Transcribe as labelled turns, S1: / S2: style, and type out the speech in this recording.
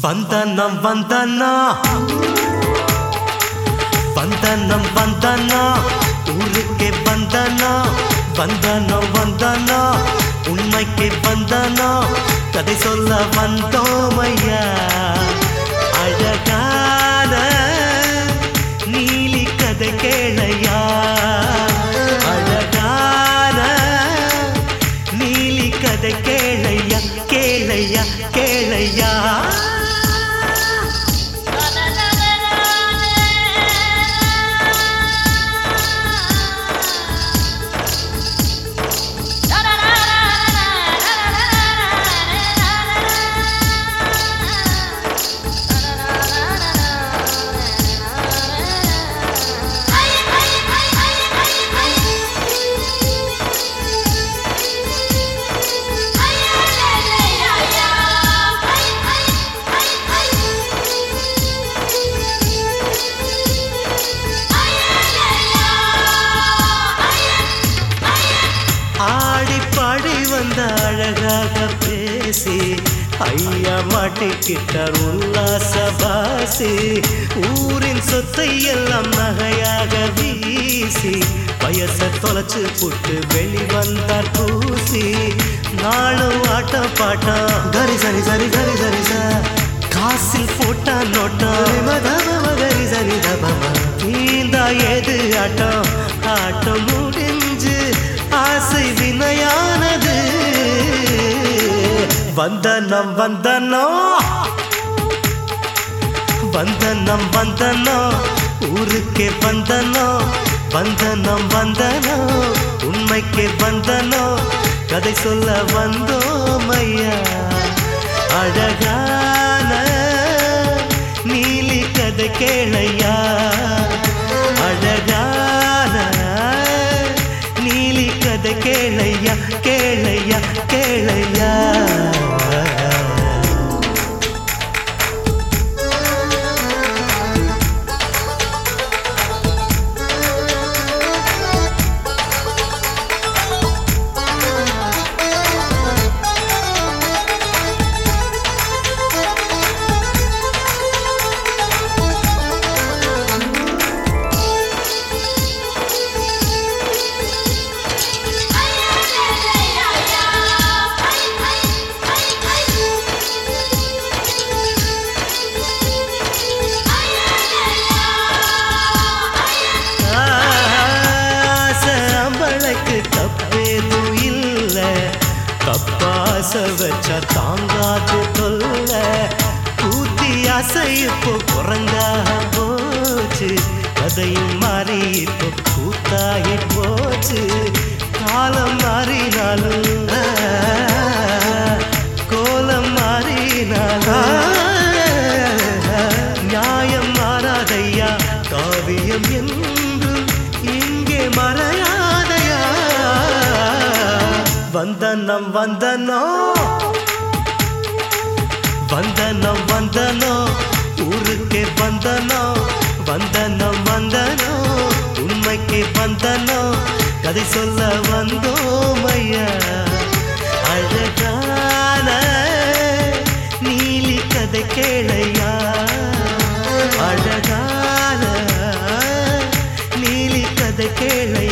S1: வந்தனம் வந்தனா வந்தனம் வந்தனா ஊருக்கே வந்தனா வந்தனம் வந்தனா உண்மைக்கு வந்தனா கதை சொல்ல வந்தோமையா அழகான நீலி கதை கேளையா அழகான நீலி கதை கேளையா கேளையா கேளையா ஆடி பாடி வந்த அழகாக பேசி ஐயா மாட்டிக்கிட்டார் உல்லாச பாசி ஊரின் சொத்தை எல்லாம் நகையாக வீசி வயச தொலைச்சு புட்டு வெளிவந்தார் பூசி நாளும் ஆட்டம் பாட்டம் கரி சரி சரி சரி சரி ச காசில் போட்டா நோட்டம் கரி சரி தபமா நீந்தா ஏது ஆட்டம் ஆட்டம் முடிஞ்சு ஆசை வினையானது வந்தனம் வந்தனோ வந்தனம் வந்தனோ ஊருக்கே வந்தனோ வந்தனம் வந்தனோ உண்மைக்கே வந்தனோ கதை சொல்ல வந்தோமையா அழகான நீலி கதை கேளையா அழகான நீலி கதை கேளையா கேளையா கேளையா ஆசம்பளைக்கு தப்பேதும் இல்ல தப்பாச வச்சா தாங்காது தொல்ல கூத்தி ஆசை இப்போ குரங்கா போச்சு கதையும் மாறி இப்போ கூத்தாகி போச்சு காலம் மாறினாலும் ஆ, கோலம் மாறினாலும் நியாயம் மாறாதையா காவியம் என்றும் இங்கே மறையாதையா வந்தனம் வந்தனோ வந்தனம் வந்தனோ ஊருக்கே வந்தனோ வந்தனம் வந்தனோ உண்மைக்கு வந்தனோ கதை சொல்ல வந்தோமையா அழகான நீலி கதை கேளையா அழகான நீலி கதை கேளையா